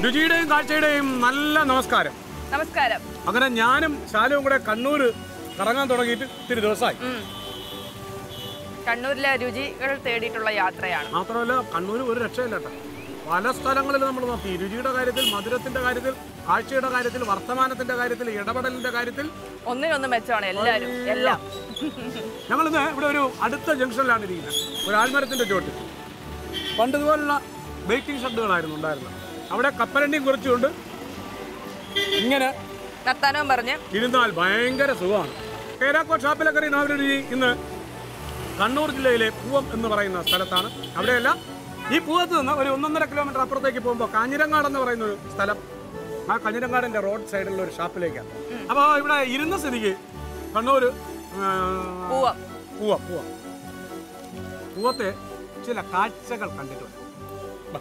രുചിയുടെയും കാഴ്ചയുടെയും നല്ല നമസ്കാരം നമസ്കാരം അങ്ങനെ ഞാനും ശാലവും കൂടെ കണ്ണൂർ കറങ്ങാൻ തുടങ്ങിയിട്ട് ഇത്തിരി ദിവസമായി ഉം. കണ്ണൂരിലെ രുചികൾ തേടിയിട്ടുള്ള യാത്രയാണ് മാത്രമല്ല കണ്ണൂർ ഒരു രക്ഷയില്ല കേട്ടോ പല സ്ഥലങ്ങളിൽ നമ്മൾ നോക്കി രുചിയുടെ കാര്യത്തിൽ മധുരത്തിന്റെ കാര്യത്തിൽ കാഴ്ചയുടെ കാര്യത്തിൽ വർത്തമാനത്തിന്റെ കാര്യത്തിൽ ഇടപെടലിന്റെ കാര്യത്തിൽ ഒന്നിനൊന്ന് മെച്ചമാണ് എല്ലാവരും എല്ലാം ഞങ്ങളിന്ന് ഇവിടെ ഒരു അടുത്ത ജംഗ്ഷനിലാണ് ഇരിക്കുന്നത് ഒരു ആൽമരത്തിന്റെ ചോട്ടിൽ പണ്ട് ഇതുപോലുള്ള വെയിറ്റിംഗ് ഷെഡുകളായിരുന്നു ഉണ്ടായിരുന്നത് അവിടെ കപ്പലണ്ടിയും കുറച്ചുകൊണ്ട് ഇങ്ങനെ വർത്താനവും പറഞ്ഞ് ഇരുന്നാൽ ഭയങ്കര സുഖമാണ് കേരാക്കോ ഷാപ്പിലൊക്കെ അറിയുന്ന ഒരു രുചി ഇന്ന് കണ്ണൂർ ജില്ലയിലെ പൂവം എന്ന് പറയുന്ന സ്ഥലത്താണ് അവിടെയല്ല ഈ പൂവത്ത് നിന്ന് ഒരു ഒന്നൊന്നര കിലോമീറ്റർ അപ്പുറത്തേക്ക് പോകുമ്പോൾ കാഞ്ഞിരങ്ങാട് എന്ന് പറയുന്ന ഒരു സ്ഥലം ആ കാഞ്ഞിരങ്ങാടിന്റെ റോഡ് സൈഡിലുള്ള ഒരു ഷാപ്പിലേക്കാണ് അപ്പോൾ ഇവിടെ ഇരുന്ന സ്ഥിതിക്ക് കണ്ണൂർ ആ, പൂവം പൂവം പൂവം പൂവത്തെ ചില കാഴ്ചകൾ കണ്ടിട്ടുണ്ട് ബാ.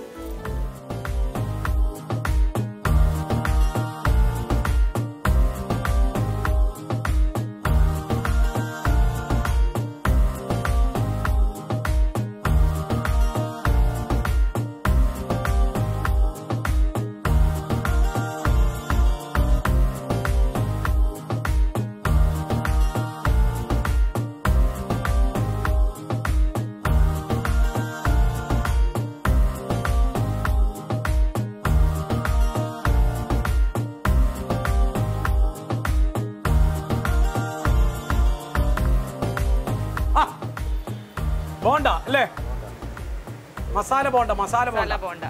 ആ, ബോണ്ട അല്ലേ മസാല ബോണ്ട മസാല ബോണ്ട നല്ല പോണ്ട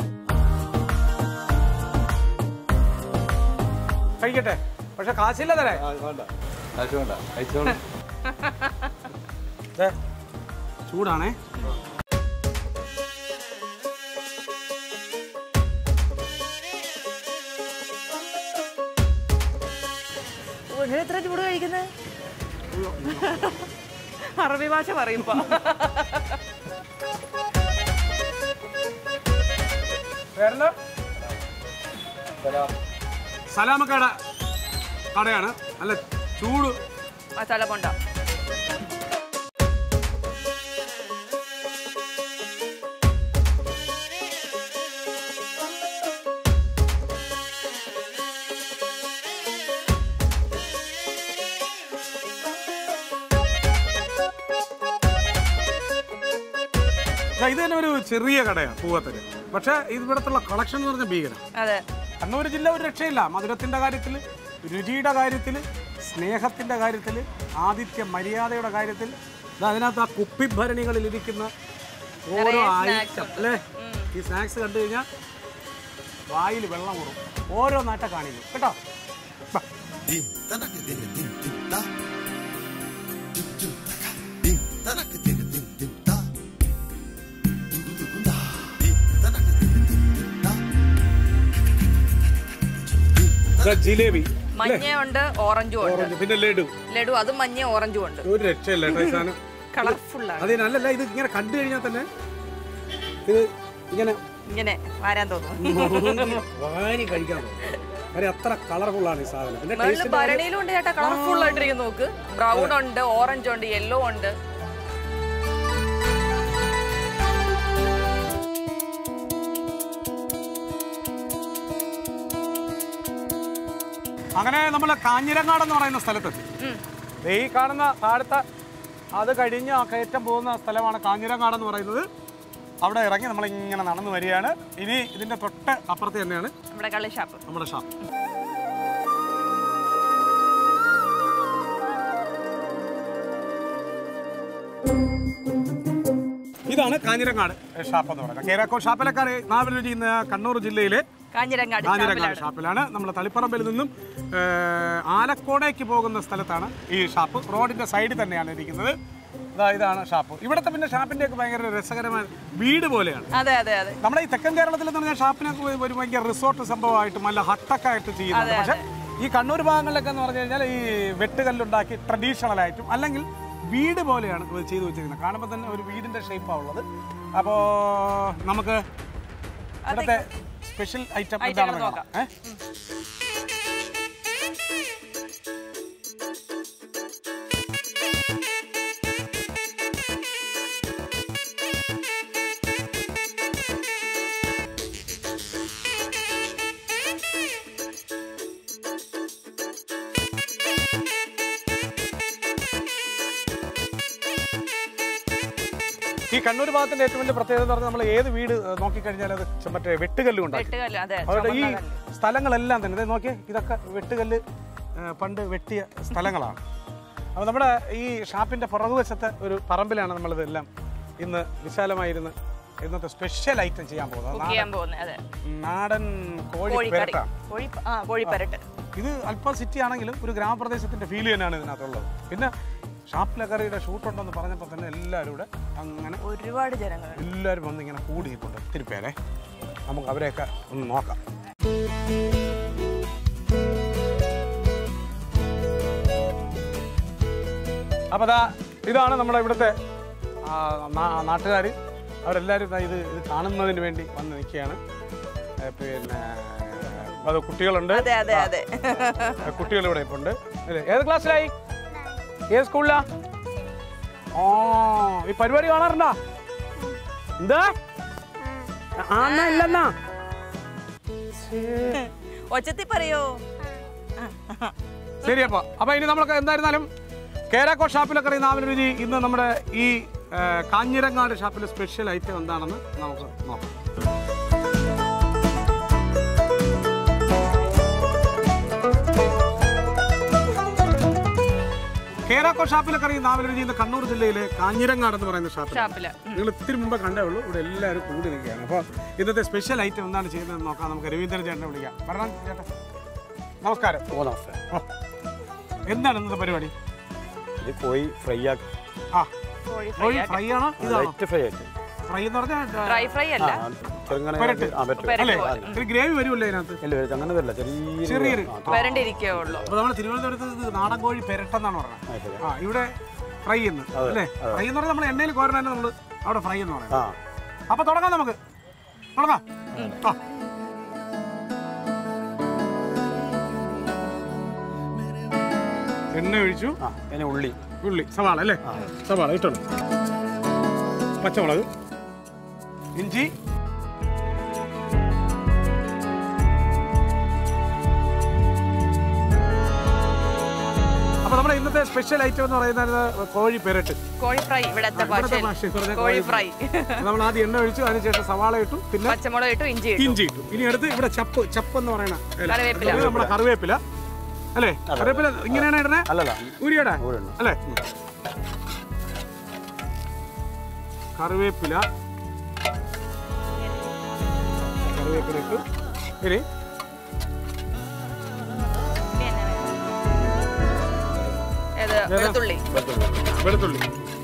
കഴിക്കട്ടെ പക്ഷെ കാശില്ല തരേ ദേ, ചൂടാണേ എത്ര ചൂട് കഴിക്കുന്നത് അറബി ഭാഷ പറയുമ്പോ പേരെന്താ സലാമക്കട കടയാണ് നല്ല ചൂട് മസാല പോണ്ട ദാ ഇത് തന്നെ ഒരു ചെറിയ കടയാണ് പൂവത്തിന് പക്ഷെ ഇവിടത്തുള്ള കളക്ഷൻ എന്ന് പറഞ്ഞ ഭീകരം അതെ കണ്ണൂർ ജില്ല ഒരു രക്ഷയില്ല മധുരത്തിന്റെ കാര്യത്തിൽ രുചിയുടെ കാര്യത്തിൽ സ്നേഹത്തിന്റെ കാര്യത്തിൽ ആതിഥ്യ മര്യാദയുടെ കാര്യത്തിൽ ദാ അതിനകത്ത് ആ കുപ്പിഭരണികളിൽ ഇരിക്കുന്ന ഓരോ നിറയെ ഐറ്റം അല്ലേ ഈ സ്നാക്സ് കണ്ടു കഴിഞ്ഞാൽ വായിൽ വെള്ളം കൂടും ഓരോ നാട്ട കാണിക്കും കേട്ടോ ബാ. Dim tanak dim dim dim ta. Dim dim taka. Dim tanak dim dim dim ta. Dum dum dum da. Dim tanak dim dim dim ta. ദാ ജിലേബി മഞ്ഞയുണ്ട് ഓറഞ്ചും ഉണ്ട് ഓറഞ്ച് പിന്നെ ലഡു ലഡു അതും മഞ്ഞ ഓറഞ്ചും ഉണ്ട് ഒരു രക്ഷയില്ല കേട്ടോ ഈ സാധനം കളർഫുൾ ആണ് അതിനല്ലല്ല ഇത് ഇങ്ങനെ കണ്ടു കഴിഞ്ഞാൽ തന്നെ ഇത് ഇങ്ങനെ ഇങ്ങനെ വരാൻ തോന്നുന്നു വാരി കഴിക്കാൻ തോന്നും കാര്യം അത്ര കളർഫുൾ ആണ് ഈ സാധനം പിന്നെ നല്ല ടേസ്റ്റ് ഭരണിയിലും ഉണ്ട് ചേട്ടാ കളർഫുൾ ആയിട്ടിരിക്കുന്നു നോക്ക് ബ്രൗൺ ഉണ്ട് ഓറഞ്ച് ഉണ്ട് യെല്ലോ ഉണ്ട് അങ്ങനെ നമ്മൾ കാഞ്ഞിരങ്ങാട് എന്ന് പറയുന്ന സ്ഥലത്തെത്തി ഉം. ദേ ഈ കാണുന്ന താഴത്തെ അത് കഴിഞ്ഞ് ആ കയറ്റം പോകുന്ന സ്ഥലമാണ് കാഞ്ഞിരങ്ങാട് എന്ന് പറയുന്നത് അവിടെ ഇറങ്ങി നമ്മൾ ഇങ്ങനെ നടന്നു വരികയാണ് ഇനി ഇതിന്റെ തൊട്ട് അപ്പുറത്ത് തന്നെയാണ് നമ്മുടെ കള്ളി ഷാപ്പ് നമ്മുടെ ഷാപ്പ് ഇതാണ് കാഞ്ഞിരങ്ങാട് ഷാപ്പ് എന്ന് പറയുന്നത് കേരാക്കോ ഷാപ്പിലൊക്കെ അറിയ- നാവിൽ ചെയ്യുന്ന കണ്ണൂർ ജില്ലയിലെ കാഞ്ഞിരങ്ങാട് കാഞ്ഞിരങ്ങാട് ഷാപ്പിലാണ് ഷാപ്പിലാണ് നമ്മൾ തളിപ്പറമ്പിൽ നിന്നും ഏഹ്, ആലക്കോടേക്ക് പോകുന്ന സ്ഥലത്താണ് ഈ ഷാപ്പ് റോഡിന്റെ സൈഡിൽ തന്നെയാണ് ഇരിക്കുന്നത് ഇതാ ഇതാണ് ഷാപ്പ് ഇവിടുത്തെ പിന്നെ ഷാപ്പിന്റെ ഒക്കെ ഭയങ്കര രസകരമായ വീട് പോലെയാണ് അതെ അതെ അതെ നമ്മുടെ ഈ തെക്കൻ കേരളത്തിൽ എന്ന് പറഞ്ഞാൽ ഷാപ്പിനൊക്കെ ഒരു- ഒരു ഭയങ്കര റിസോർട്ട് സംഭവമായിട്ടും നല്ല ഹട്ടൊക്കെ ആയിട്ട് ചെയ്യുന്നുണ്ട് പക്ഷെ ഈ കണ്ണൂർ ഭാഗങ്ങളിലൊക്കെ എന്ന് പറഞ്ഞു കഴിഞ്ഞാൽ ഈ വെട്ടുകല്ലുണ്ടാക്കി ട്രഡീഷണൽ ആയിട്ടും അല്ലെങ്കിൽ വീട് പോലെയാണ് ഇത് ചെയ്തു വെച്ചിരിക്കുന്നത് കാണുമ്പോൾ തന്നെ ഒരു വീടിന്റെ ഷേപ്പാണ് ഉള്ളത് അപ്പോൾ നമുക്ക് ഇവിടുത്തെ സ്പെഷ്യൽ ഐറ്റം Item എന്താണെന്ന് നോക്കാം. നോക്കാം ഏ? ഈ കണ്ണൂർ ഭാഗത്തിന്റെ ഏറ്റവും വലിയ പ്രത്യേകത എന്ന് പറഞ്ഞാൽ നമ്മൾ ഏത് വീട് ഏഹ്, നോക്കിക്കഴിഞ്ഞാൽ അത് ചെ- മറ്റേ വെട്ടുകല്ലും ഉണ്ടാക്കി വെട്ടുകല്ല് അതെ അവരുടെ ഈ ചുമന്ന കല്ല്. സ്ഥലങ്ങളെല്ലാം തന്നെ ഇത് നോക്കിയേ ഇതൊക്കെ വെട്ടുകല്ല് ഏഹ്, പണ്ട് വെട്ടിയ സ്ഥലങ്ങളാണ് അപ്പോൾ നമ്മുടെ ഈ ഷാപ്പിന്റെ പുറകുവശത്തെ ഒരു പറമ്പിലാണ് നമ്മളിതെല്ലാം ഇന്ന് വിശാലമായിരുന്ന് ഇന്നത്തെ സ്പെഷ്യൽ ഐറ്റം ചെയ്യാൻ പോകുന്നത് കുക്ക് ചെയ്യാൻ പോകുന്നത് അതെ നാടൻ കോഴി കോഴിക്കറി പെരട്ടാണ് കോഴി ആ കോഴിപ്പരട്ട് ഇത് അല്പം സിറ്റി ആണെങ്കിലും ഒരു ഗ്രാമപ്രദേശത്തിന്റെ ഫീൽ തന്നെയാണ് ഇതിനകത്തുള്ളത് പിന്നെ ഷാപ്പിലെ കറിയുടെ ഷൂട്ടുണ്ടെന്ന് പറഞ്ഞപ്പോൾ തന്നെ എല്ലാവരും കൂടെ അങ്ങനെ ഒരുപാട് ജനങ്ങൾ എല്ലാവരും വന്ന് ഇങ്ങനെ കൂടിയിട്ടുണ്ട് ഒത്തിരി പേരെ നമുക്ക് അവരെയൊക്കെ ഒന്ന് നോക്കാം അപ്പോൾ ദാ ഇതാണ് നമ്മുടെ ഇവിടുത്തെ നാട്ടുകാർ അവരെല്ലാവരും ദാ ഇത് ഇത് കാണുന്നതിന് വേണ്ടി വന്ന് നിൽക്കുകയാണ് ഏ, പിന്നെ അത് കുട്ടികളുണ്ട് അതെ അതെ അതെ കുട്ടികൾ ഇവിടെ ഇപ്പോൾ ഉണ്ട് അല്ലേ ഏത് ക്ലാസ്സിലായി ഏത് സ്കൂളിലാ ഓ ഈ പരിപാടി കാണാറുണ്ടോ എന്താ ആന്നാ ഇല്ലെന്നാ ഒച്ചത്തി പറയോ ശരി അപ്പൊ അപ്പൊ ഇനി നമ്മൾക്ക് എന്തായിരുന്നാലും കേരാക്കോ ഷാപ്പിലൊക്കെ അറിയുന്ന ആ ഒരു രുചി ഇന്ന് നമ്മുടെ ഈ ആ, കാഞ്ഞിരങ്ങാട് ഷാപ്പിലെ സ്പെഷ്യൽ ഐറ്റം എന്താണെന്ന് നമുക്ക് നോക്കാം കേരാക്കോ ഷാപ്പിലൊക്കെ അറിയുന്ന ആ ഒരു രുചി ഇന്ന് കണ്ണൂർ ജില്ലയിലെ കാഞ്ഞിരങ്ങാട് എന്ന് പറയുന്ന ഷാപ്പിൽ ഷാപ്പില് നിങ്ങൾ ഇത്തിരി മുമ്പ് കണ്ടേ ഉള്ളൂ ഇവിടെ എല്ലാവരും കൂടി നിൽക്കുകയാണ് അപ്പോൾ ഇന്നത്തെ സ്പെഷ്യൽ ഐറ്റം എന്താണ് ചെയ്യുന്നതെന്ന് നോക്കാം നമുക്ക് രവീന്ദ്രൻ ചേട്ടനെ വിളിക്കാം വരണം ചേട്ടാ നമസ്കാരം ഓ നമസ്തേ ഓ. എന്താണ് ഇന്നത്തെ പരിപാടി ഇത് കോഴി ഫ്രൈ ആക്കി ആ കോഴി കോഴി ഫ്രൈ ആണോ ഇതാണോ ലൈറ്റ് ഫ്രൈ ആയിട്ട് ഫ്രൈ എന്ന് പറഞ്ഞാൽ ഡ്രൈ ഫ്രൈ അല്ല ആ, ചെറുങ്ങനെ പെരട്ട്. ആ പറ്റും പെരട്ട് അല്ലേ പോലെ. ഒരു ഗ്രേവി വരുമല്ലോ അതിനകത്ത് ഇല്ല ഇല്ല, അങ്ങനെ വരില്ല ചെറിയ ചെറിയൊരു വരണ്ടിരിക്കേ ഉള്ളൂ അപ്പോൾ നമ്മൾ തിരുവനന്തപുരത്ത് ഇത് നാടൻ കോഴി പെരട്ടെന്നാണ് പറഞ്ഞത് ആ ശരി ആ ഇവിടെ ഫ്രൈ എന്ന് അതെ, അല്ലേ അതെ. ഫ്രൈ എന്ന് പറഞ്ഞാൽ നമ്മൾ എണ്ണയിൽ കോരണ നമ്മൾ അവിടെ ഫ്രൈ എന്ന് പറയുന്നത് ആ അപ്പൊ തുടങ്ങാം നമുക്ക് തുടങ്ങാം ആ. എണ്ണ ഒഴിച്ചു ആ പിന്നെ ഉള്ളി ഉള്ളി സവാള അല്ലേ സവാള ഇട്ടോളൂ പച്ചമുളക് ഇഞ്ചി അപ്പൊ നമ്മുടെ ഇന്നത്തെ സ്പെഷ്യൽ ഐറ്റം എന്ന് പറയുന്നത് കോഴി പെരട്ട് കോഴി ഫ്രൈ ഇവിടത്തെ ഇവിടുത്തെ ഭാഷയിൽ ഭാഷയിൽ പറഞ്ഞ കോഴി ഫ്രൈ നമ്മൾ ആദ്യം എണ്ണ ഒഴിച്ചു അതിനുശേഷം സവാള ഇട്ടു പിന്നെ പച്ചമുളക് ഇട്ടു ഇഞ്ചി ഇട്ടു ഇഞ്ചി ഇട്ടു ഇനി അടുത്ത് ഇവിടെ ചപ്പ് ചപ്പ് എന്ന് പറയുന്ന ഇല. കറിവേപ്പില. ഇത് നമ്മുടെ കറിവേപ്പില അല്ലേ കറിവേപ്പില ഇങ്ങനെയാണ് ഇടണേ അല്ലല്ല ഉരിയടാ ഊരിടണം. അല്ലേ കറിവേപ്പില കറിവേപ്പില ഇട്ടു ഇനി ഇനി എന്നാ വേണം? ഏത് വെളുത്തുള്ളി വെളുത്തുള്ളി വെളുത്തുള്ളി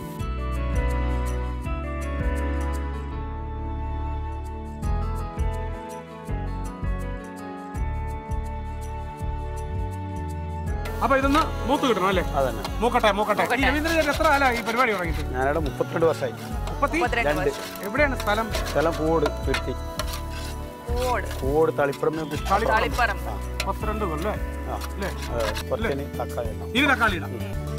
അപ്പൊ ഇതൊന്ന് മൂത്ത് കിട്ടണം അല്ലേ അതന്നെ മൂക്കട്ടെ മൂക്കട്ടെ ഈ രവീന്ദ്രൻ ചേട്ടൻ എത്ര കാലം ഈ പരിപാടി തുടങ്ങിയിട്ട് ഞാനിവിടെ മുപ്പത്തിരണ്ട് വർഷമായി മുപ്പത്തി മുപ്പത്തിരണ്ട് രണ്ട് വർഷം എവിടെയാണ് സ്ഥലം സ്ഥലം പൂവോട് തുരുത്തി പൂവോട് പൂവോട് തളിപ്പുറം തളിപ്പറം പത്തിരണ്ട് കൊല്ലേ ആ അല്ലേ കുറച്ചിന് തക്കാളി ഇടണം. ഇനി തക്കാളി ഇടാം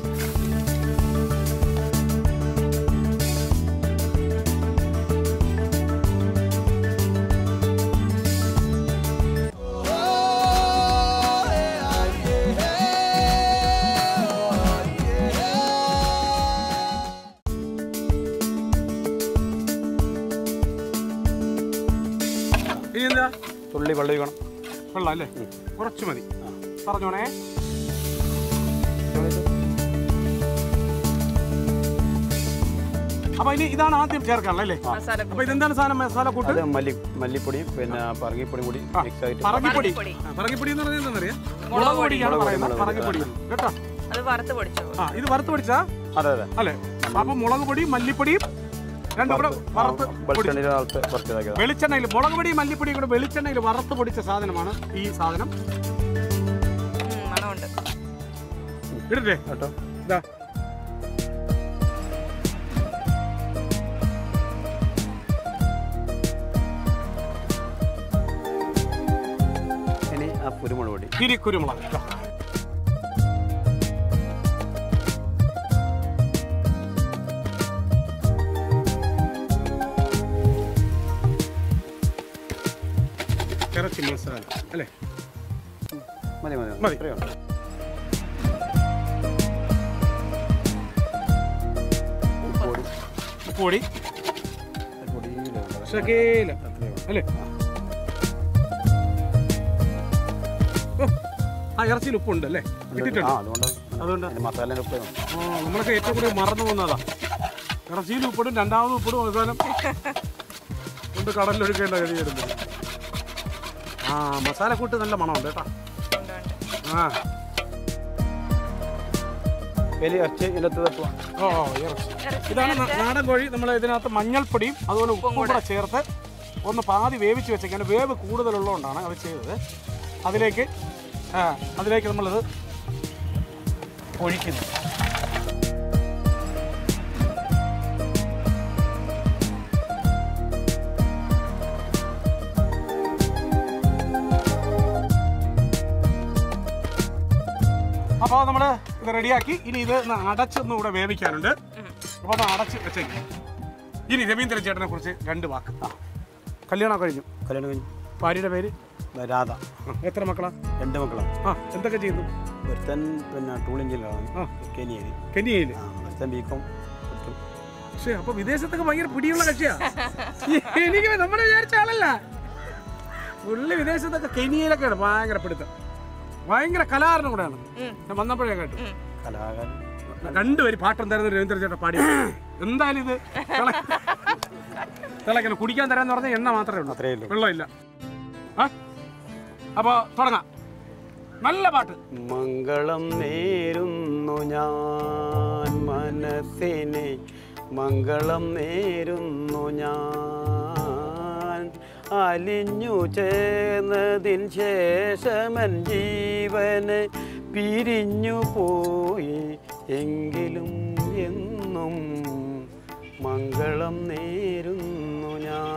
ഇനി എന്താ തുള്ളി വെള്ളം ഒഴിക്കണം വെള്ളം അല്ലേ കുറച്ച് മതി പറഞ്ഞോണേ അപ്പൊ ഇനി ഇതാണ് ആദ്യം ചേർക്കാനുള്ളത് അല്ലേ മസാല അപ്പൊ ഇതെന്താണ് സാധനം മസാല കൂട്ട് അത് മല്ലി മല്ലിപ്പൊടിയും പിന്നെ പറങ്ങിപ്പൊടിയും കൂടി ആ, മിക്സ് ആയിട്ട് പറങ്കിപ്പൊടി പറങ്കിപ്പൊടി. ആ, പറങ്കിപ്പൊടി എന്ന് പറഞ്ഞാൽ എന്താണെന്നറിയാം മുളക് മുളക് പൊടിയാണ് മുളക് പൊടി, പറയുന്നത് മുളക് പൊടി. പറങ്കിപ്പൊടി കേട്ടോ അത് വറുത്ത് പൊടിച്ചോ ആ ഇത് വറുത്ത് പൊടിച്ചാ അതെ അതെ അല്ലേ അപ്പൊ മുളക് പൊടിയും മല്ലിപ്പൊടിയും രണ്ടും കൂടെ വറുത്ത് പൊടിച്ച് വെളിച്ചെണ്ണയിൽ വറുത്ത് വറുത്തതാക്കിയതാണ് വെളിച്ചെണ്ണയിൽ മുളക് പൊടിയും മല്ലിപ്പൊടിയും കൂടെ വെളിച്ചെണ്ണയിൽ വറുത്ത് പൊടിച്ച സാധനമാണ് ഈ സാധനം ഉം, മണമുണ്ട് ഇടട്ടെ കേട്ടോ ഇതാ ഇനി ആ കുരുമുളക് പൊടി ഇനി കുരുമുളക് ഇതാ. ഇറച്ചി മസാല അല്ലേ മതി മതി മതി. ഇത്രയേ ഉള്ളൂ. ഉപ്പുപൊടി ശകേല അല്ലേ ഓ, ആ ഇറച്ചിയിൽ ഉപ്പുണ്ട് അല്ലേ ഇട്ടിട്ടുണ്ട് ആ അതുകൊണ്ട് അതുകൊണ്ട് അതിന്റെ മസാലേൻ്റെ ഉപ്പ് വേണം. ആ നമ്മളൊക്കെ ഏറ്റവും കൂടുതൽ മറന്നു പോകുന്നതാ ഇറച്ചിയിൽ ഉപ്പിടും രണ്ടാമത് ഉപ്പിടും അവസാനം കൊണ്ട് കടലിലൊഴുക്കേണ്ട കഴി വരുന്നത് ആ മസാല കൂട്ട് നല്ല മണമുണ്ട് കേട്ടോ ആ വലിയ ഇറച്ചി ഇല്ലത്ത് തട്ടുക ഓ ഓ, ഇറച്ചി ഇതാണ് ന- നാടൻ കോഴി നമ്മൾ ഇതിനകത്ത് മഞ്ഞൾപ്പൊടിയും അതുപോലെ ഉപ്പും കൂടെ ചേർത്ത് ഒന്ന് പാതി വേവിച്ച് വെച്ചേക്കാണ് വേവ് കൂടുതലുള്ളതുകൊണ്ടാണ് അത് ചെയ്തത് അതിലേക്ക് ആ അതിലേക്ക് നമ്മളിത് ഒഴിക്കുന്നു അപ്പോൾ നമ്മൾ ഇത് റെഡിയാക്കി ഇനി ഇത് ഒന്ന് അടച്ചൊന്നും ഇവിടെ വേവിക്കാനുണ്ട് അപ്പോൾ ഒന്ന് അടച്ച് വെച്ചേക്കും ഇനി രവീന്ദ്രൻ ചേട്ടനെ കുറിച്ച് രണ്ട് വാക്ക് ആ കല്യാണം കഴിഞ്ഞു കല്യാണം കഴിഞ്ഞു ഭാര്യയുടെ പേര് രാധ ആ, എത്ര മക്കളാ രണ്ട് മക്കളാണ് ആ എന്തൊക്കെ ചെയ്യുന്നു ഒരുത്തൻ പിന്നെ ടൂൾ എഞ്ചിനിലാണ് ആ കെനിയയിൽ കെനിയയിൽ ആ ഒരുത്തൻ ബികോം പക്ഷേ അപ്പൊ വിദേശത്തൊക്കെ ഭയങ്കര പിടിയുള്ള കക്ഷിയാ എനിക്ക് നമ്മുടെ വിചാരിച്ച ആളല്ല പുള്ളി വിദേശത്തൊക്കെ കെനിയയിലൊക്കെയാണ് ഭയങ്കര പിടുത്തം ഭയങ്കര കലാകാരനും കൂടെയാണ് ഞാൻ വന്നപ്പോഴേ കേട്ടു കലാകാരൻ രണ്ടുപേര് പാട്ടും തരുന്ന രവീന്ദ്ര ചേട്ടൻ പാടി എന്തായാലും ഇത് തിള- തിളയ്ക്കണം കുടിക്കാൻ തരാന്ന് പറഞ്ഞാൽ എണ്ണ മാത്രമേ ഉള്ളൂ അത്രയേ ഉള്ളൂ വെള്ളമില്ല ആ അപ്പൊ തുടങ്ങാം നല്ല പാട്ട് മംഗളം നേരുന്നു ഞാൻ മനസ്സിനെ മംഗളം നേരുന്നു ഞാൻ അലിഞ്ഞു ചേർന്നതിൻ ശേഷമൻ ജീവന് പിരിഞ്ഞു പോയി എങ്കിലും എന്നും മംഗളം നേരുന്നു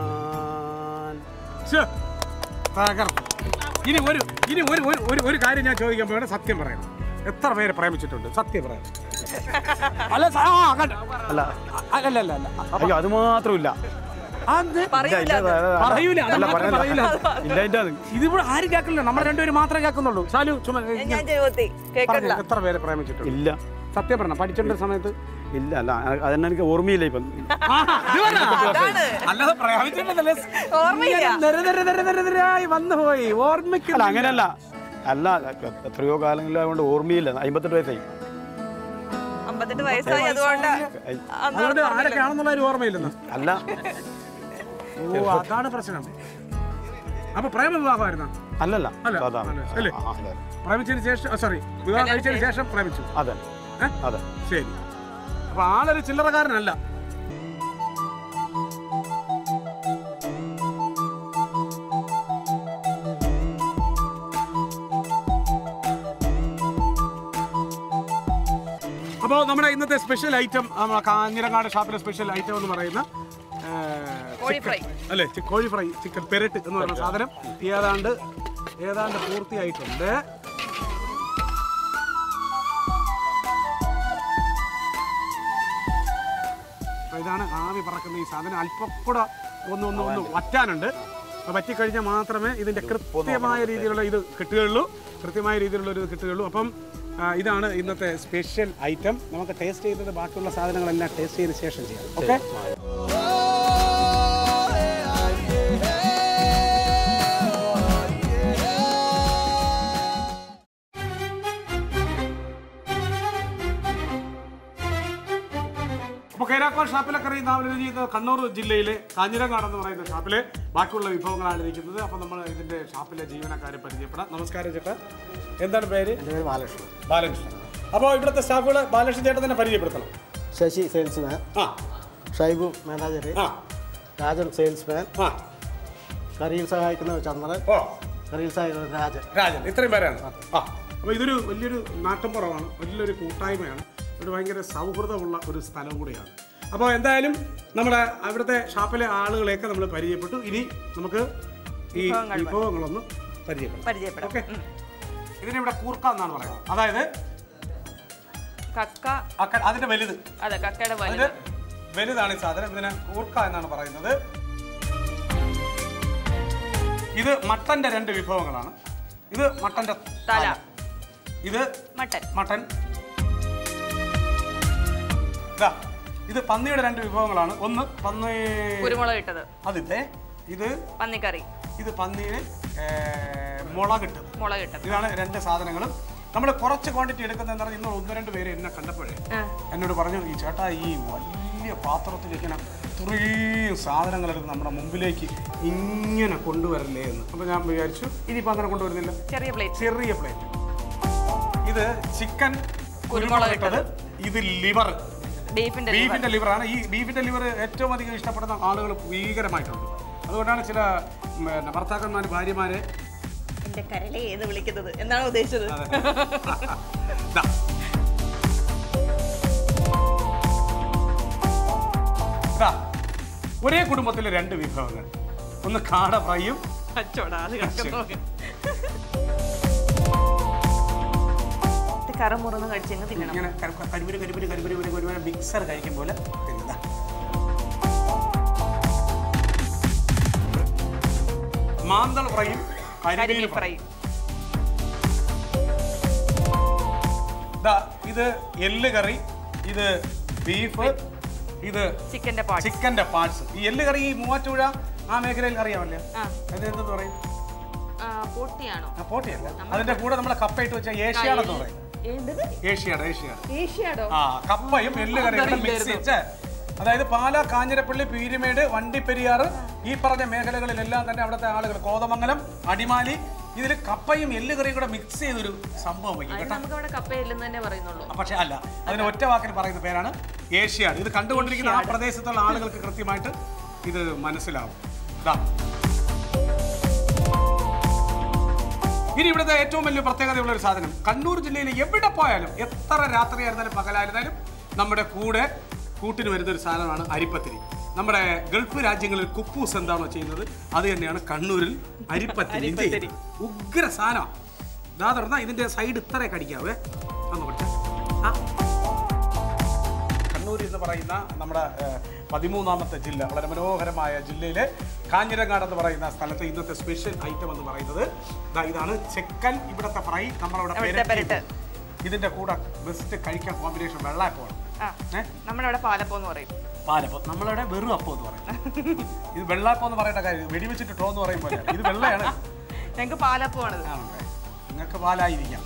ഞാൻ ശ്ശേ, തകർന്നു. ഇനി ഒരു ഇനി ഒരു ഒരു ഒരു ഒരു കാര്യം ഞാൻ ചോദിക്കാൻ പോയാണ് സത്യം പറയണം എത്ര പേര് പ്രേമിച്ചിട്ടുണ്ട് സത്യം പറയാം അല്ല സ- ആ, കണ്ടോ? അല്ല അല്ല അല്ല അല്ല അല്ല അയ്യോ അത് മാത്രമില്ല അത് പറയൂല ഇല്ല, അത്. ഇല്ല, അല്ല, അല്ല. പറയൂല, അത് അല്ല, മാത്രം പറയണ്ട. പറയൂല. ഇല്ല ഇല്ല അത് ഇതിവിടെ ആരും കേൾക്കില്ല നമ്മൾ രണ്ടുപേരും മാത്രമേ കേൾക്കുന്നുള്ളൂ ശാലു ചുമ ഞാൻ ജീവിതത്തിൽ കേൾക്കണില്ല എത്ര പേര് പ്രേമിച്ചിട്ടുണ്ട് ഇല്ല സത്യം പറഞ്ഞ പഠിച്ചോണ്ട സമയത്ത് ഇല്ല അല്ല അതെന്നെ എനിക്ക് ഓർമ്മയില്ല ഇപ്പം അതാണ് അല്ലാതെ പ്രേമിച്ചിട്ടുണ്ടല്ലേ ഓർമ്മയില്ല. ഇങ്ങനെ നിര നിര നിര നിര നിരയായി വന്നുപോയി അല്ല ഓർമ്മിക്കില്ല അങ്ങനെയല്ല അല്ല എത്രയോ കാലങ്ങളിലായതുകൊണ്ട് ഓർമ്മയില്ല അമ്പത്തെട്ട് വയസ്സായി അമ്പത്തെട്ട് വയസ്സായി അതുകൊണ്ട് അന്ന് അതുകൊണ്ട് ആരൊക്കെയാണെന്നുള്ള ഒരു ഓർമ്മയില്ലെന്ന് അല്ല ഓ അതാണ് പ്രശ്നം അപ്പൊ പ്രേമ വിവാഹമായിരുന്ന അല്ലല്ല അല്ല, സാധാരണ അല്ല, അല്ലേ? ആ, അതെ പ്രേമിച്ചതിന് ശേഷം സോറി വിവാഹം കഴിച്ചതിന് ശേഷം പ്രേമിച്ചു അതെ ഏ? അതെ ശരി അപ്പൊ ആളൊരു ചില്ലറക്കാരനല്ല അപ്പോൾ നമ്മുടെ ഇന്നത്തെ സ്പെഷ്യൽ ഐറ്റം കാഞ്ഞിരങ്ങാട് ഷാപ്പിലെ സ്പെഷ്യൽ ഐറ്റം എന്ന് പറയുന്ന ഏ, കോഴി ഫ്രൈ അല്ലേ ചി- കോഴി ഫ്രൈ ചിക്കൻ പെരട്ട് എന്ന് പറയുന്ന സാധനം ഏതാണ്ട് ഏതാണ്ട് പൂർത്തിയായിട്ടുണ്ട് അപ്പൊ ഇതാണ് ആവി പറക്കുന്ന ഈ സാധനം അല്പം കൂടെ ഒന്ന് ഒന്ന് ഒന്ന് വറ്റാനുണ്ട് അപ്പോൾ വറ്റിക്കഴിഞ്ഞാൽ മാത്രമേ ഇതിന്റെ കൃത്യമായ രീതിയിലുള്ള ഇത് കിട്ടുകയുള്ളൂ കൃത്യമായ രീതിയിലുള്ള ഒരു ഇത് കിട്ടുകയുള്ളൂ അപ്പം ആ, ഇതാണ് ഇന്നത്തെ സ്പെഷ്യൽ ഐറ്റം നമുക്ക് ടേസ്റ്റ് ചെയ്തത് ബാക്കിയുള്ള സാധനങ്ങളെല്ലാം ടേസ്റ്റ് ചെയ്തതിന് ശേഷം ചെയ്യാം ഓക്കെ അപ്പോൾ കൈരാക്കോൾ ഷാപ്പിലെ കറി നാവിലെ ചെയ്യുന്നത് കണ്ണൂർ ജില്ലയിലെ കാഞ്ഞിരങ്ങാട് എന്ന് പറയുന്ന ഷാപ്പിലെ ബാക്കിയുള്ള വിഭവങ്ങളാണ് ഇരിക്കുന്നത് അപ്പോൾ നമ്മൾ ഇതിന്റെ ഷാപ്പിലെ ജീവനക്കാരെ പരിചയപ്പെടാം നമസ്കാരം ചേട്ടാ എന്താണ് പേര് എൻ്റെ പേര് ബാലകൃഷ്ണൻ ബാലകൃഷ്ണൻ അപ്പോൾ ഇവിടുത്തെ സ്റ്റാഫുകൾ ബാലകൃഷ്ണൻ ചേട്ടൻ തന്നെ പരിചയപ്പെടുത്തണം ശശി സെയിൽസ്മാൻ ആ ഷൈബു മാനേജർ ആ രാജൻ സെയിൽസ്മാൻ ആ കറിയിൽ സഹായിക്കുന്ന ചന്ദ്രൻ ഓ കറിയിൽ സഹായിക്കുന്ന രാജൻ രാജൻ ഇത്രയും പേരാണ് ആ അപ്പോൾ ഇതൊരു വലിയൊരു നാട്ടുമ്പുറമാണ് വലിയൊരു കൂട്ടായ്മയാണ് ഒരു ഭയങ്കര സൗഹൃദമുള്ള ഒരു സ്ഥലം കൂടിയാണ് അപ്പോൾ എന്തായാലും നമ്മുടെ അവിടുത്തെ ഷാപ്പിലെ ആളുകളെയൊക്കെ നമ്മൾ പരിചയപ്പെട്ടു ഇനി നമുക്ക് ഈ വിഭവങ്ങൾ വിഭവങ്ങളൊന്ന് പരിചയപ്പെടാം പരിചയപ്പെടാം ഓക്കെ ഇതിനിവിടെ കൂർക്ക എന്നാണ് പറയുന്നത് അതായത് കക്ക അക്ക- അതിന്റെ വലുത് അതെ കക്കയുടെ അതിന്റെ വലുത് വലുതാണ് ഈ സാധനം ഇതിനെ കൂർക്ക എന്നാണ് പറയുന്നത് ഇത് മട്ടന്റെ രണ്ട് വിഭവങ്ങളാണ് ഇത് മട്ടന്റെ തല. ഇത് മട്ടൻ മട്ടൻ ഇതാ ഇത് പന്നിയുടെ രണ്ട് വിഭവങ്ങളാണ് ഒന്ന് പന്നി കുരുമുളക് ഇട്ടത് അതിത്തെ ഇത് പന്നിക്കറി ഇത് പന്നിയുടെ ഏ, മുളകിട്ട് മുളക് ഇട്ടത് ഇതാണ് രണ്ട് സാധനങ്ങളും നമ്മൾ കുറച്ച് ക്വാണ്ടിറ്റി എടുക്കുന്നതെന്ന് പറഞ്ഞാൽ ഇന്ന് ഒന്ന് രണ്ട് പേര് എന്നെ കണ്ടപ്പോഴേ ആ. എന്നോട് പറഞ്ഞു ഈ ചേട്ടാ ഈ വലിയ പാത്രത്തിൽ ഇങ്ങനെ ഇത്രയും സാധനങ്ങൾ എടുത്ത് നമ്മുടെ മുമ്പിലേക്ക് ഇങ്ങനെ കൊണ്ടുവരല്ലേ എന്ന് അപ്പോൾ ഞാൻ വിചാരിച്ചു ഇനിയിപ്പോൾ അങ്ങനെ കൊണ്ടുവരുന്നില്ല ചെറിയ പ്ലേറ്റ് ചെറിയ പ്ലേറ്റ് ഇത് ചിക്കൻ കുരുമുളക് കുരുമുളകിട്ടത് ഇത് ലിവർ ബീഫിന്റെ ബീഫിന്റെ ലിവറാണ് ഈ ബീഫിന്റെ ലിവർ ഏറ്റവും അധികം ഇഷ്ടപ്പെടുന്ന ആളുകൾ ഭീകരമായിട്ടുണ്ട് അതുകൊണ്ടാണ് ചില പിന്നെ, ഭർത്താക്കന്മാർ ഭാര്യമാരെ എന്റെ കരളെ ഏത് വിളിക്കുന്നത് എന്നാണ് ഉദ്ദേശിച്ചത് ദാ. ദാ, ഒരേ കുടുംബത്തിലെ രണ്ട് വിഭവങ്ങൾ ഒന്ന് കാട ഫ്രൈയും അച്ചോടാ അത് കിടക്കുന്നു ഇത് കറമുറന്ന് കഴിച്ചെങ്ങ് തിന്നണം ഇങ്ങനെ കരു- കരിമുരി കരിമുരി കരിമുരി കരിമുരി കരിമുരി മിക്സർ കഴിക്കും പോലെ തിന്നുക മാന്തൾ ഫ്രൈയും കരിമീൻ കരിമീൻ ഫ്രൈ ഫ്രൈ ദാ, ഇത് എല്ല് കറി ഇത് ബീഫ് ഇത് ചിക്കന്റെ പാർട്സ് ചിക്കന്റെ പാർട്സ് ഈ എല്ല് കറി ഈ മൂവാറ്റുപുഴ ആ മേഖലയിൽ അറിയാമല്ലേ ആ അത് എന്തെന്ന് പറയും ആ, പൊട്ടിയാണോ ആ പോട്ടിയല്ല അതിന്റെ കൂടെ നമ്മുടെ കപ്പയിട്ട് വെച്ച ഏഷ്യാടെന്ന് പറയും ഏണ്ടത് ഏഷ്യാട് ഏഷ്യാട് ഏഷ്യാടോ ആ കപ്പയും എല്ല് കറിയും കൂടെ മിക്സ് വെച്ച് അതായത് പാല കാഞ്ഞിരപ്പള്ളി പീരുമേട് വണ്ടിപ്പെരിയാറ് ഈ പറഞ്ഞ മേഖലകളിലെല്ലാം തന്നെ അവിടുത്തെ ആളുകൾ കോതമംഗലം അടിമാലി ഇതിൽ കപ്പയും എല്ല് കറിയും കൂടെ മിക്സ് ചെയ്തൊരു സംഭവം വയ്ക്കും അത് കേട്ടോ നമുക്ക് അവിടെ കപ്പയില്ലെന്ന് തന്നെ പറയുന്നുള്ളൂ ആ, പക്ഷേ അല്ല അതിന് ഒറ്റ വാക്കിൽ പറയുന്ന പേരാണ് ഏഷ്യാഡ് ഇത് കണ്ടുകൊണ്ടിരിക്കുന്ന ആ പ്രദേശത്തുള്ള ആളുകൾക്ക് കൃത്യമായിട്ട് ഇത് മനസ്സിലാവും ദാ. ഇനി ഇവിടുത്തെ ഏറ്റവും വലിയ പ്രത്യേകതയുള്ള ഒരു സാധനം കണ്ണൂർ ജില്ലയിൽ എവിടെ പോയാലും എത്ര രാത്രിയായിരുന്നാലും പകലായിരുന്നാലും നമ്മുടെ കൂടെ കൂട്ടിന് വരുന്ന ഒരു സാധനമാണ് അരിപ്പത്തിരി നമ്മുടെ ഗൾഫ് രാജ്യങ്ങളിൽ കുപ്പൂസ് എന്താണോ ചെയ്യുന്നത് അത് തന്നെയാണ് കണ്ണൂരിൽ അരിപ്പത്തിരി ചെയ്യുന്നത്. ഉഗ്ര സാധനമാണ് ഇതാ തുറന്നാ ഇതിന്റെ സൈഡ് ഇത്രേ കടിക്കാവേ ഒന്ന് പഠിച്ച കണ്ണൂർ എന്ന് പറയുന്ന നമ്മുടെ ഏഹ്, പതിമൂന്നാമത്തെ ജില്ല വളരെ മനോഹരമായ ജില്ലയിലെ കാഞ്ഞിരങ്ങാട് എന്ന് പറയുന്ന സ്ഥലത്തെ ഇന്നത്തെ സ്പെഷ്യൽ ഐറ്റം എന്ന് പറയുന്നത് ദാ ഇതാണ് ചെക്കൻ ഇവിടുത്തെ ഫ്രൈ നമ്മളവിടെ അവിടുത്തെ പെരട്ടി. പെരട്ട്. ഇതിന്റെ കൂടെ ബെസ്റ്റ് കഴിക്കാൻ കോമ്പിനേഷൻ വെള്ളയപ്പമാണ് ആ ഏഹ് നമ്മുടെ അവിടെ പാലപ്പം എന്ന് പറയും പാലപ്പം നമ്മളിവിടെ വെറും അപ്പം എന്ന് പറയും ഇത് വെള്ളയപ്പം എന്ന് പറയേണ്ട കാര്യം വെടിവെച്ചിട്ട് ടോ എന്ന് പറയും പോലെ ഇത് വെള്ളയാണ് ഞങ്ങൾക്ക് പാലപ്പമാണിത് ആണല്ലേ? നിങ്ങൾക്ക് പാലായിരിക്കാം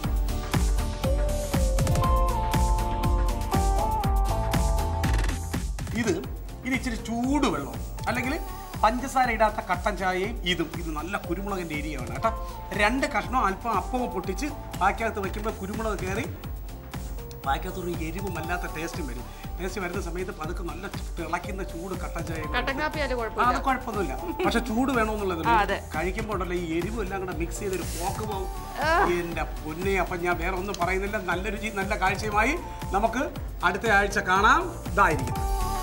ഇത് ഇത് ഇച്ചിരി ചൂട് വെള്ളം അല്ലെങ്കിൽ പഞ്ചസാര ഇടാത്ത കട്ടൻ ചായയും ഇതും ഇത് നല്ല കുരുമുളകിൻ്റെ ഏരിയയാണ് കേട്ടോ രണ്ട് കഷ്ണം അല്പം അപ്പവും പൊട്ടിച്ച് ബാക്കിയകത്ത് വെക്കുമ്പോൾ കുരുമുളക് കയറി ബാക്കിയകത്തൊരു എരിവും അല്ലാത്ത ടേസ്റ്റും വരും ടേസ്റ്റ് വരുന്ന സമയത്ത് പതുക്കെ നല്ല തിളയ്ക്കുന്ന ചൂട് കട്ടൻ ചായ കട്ടൻ കാപ്പി ആയാലും ആ, കുഴപ്പമില്ല അത് കുഴപ്പമൊന്നുമില്ല പക്ഷെ ചൂട് വേണമെന്നുള്ളത് ആ, അതെ. കഴിക്കുമ്പോൾ ഉണ്ടല്ലോ ഈ എരിവും എല്ലാം കൂടെ മിക്സ് ചെയ്തൊരു പോക്ക് പോകും എന്റെ പൊന്നെ അപ്പൊ ഞാൻ വേറെ ഒന്നും പറയുന്നില്ല നല്ല രുചി നല്ല കാഴ്ചയുമായി നമുക്ക് അടുത്ത ആഴ്ച കാണാം ഇതായിരിക്കും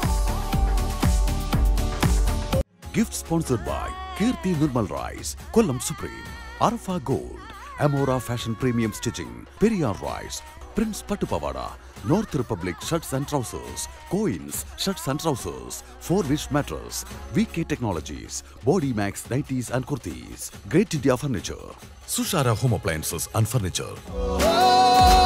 Gift sponsored by Kirti Nirmal Rice, Kollam Supreme, Arfa Gold, Amora Fashion Premium Stitching, Periyar Rice, Prince Patupavada, North Republic Shirts and Trousers, Coins, Shirts and Trousers, Four Wish Mattress, VK Technologies, Body Max Nighties and Kurtis, Great India Furniture, Sushara Home Appliances and Furniture.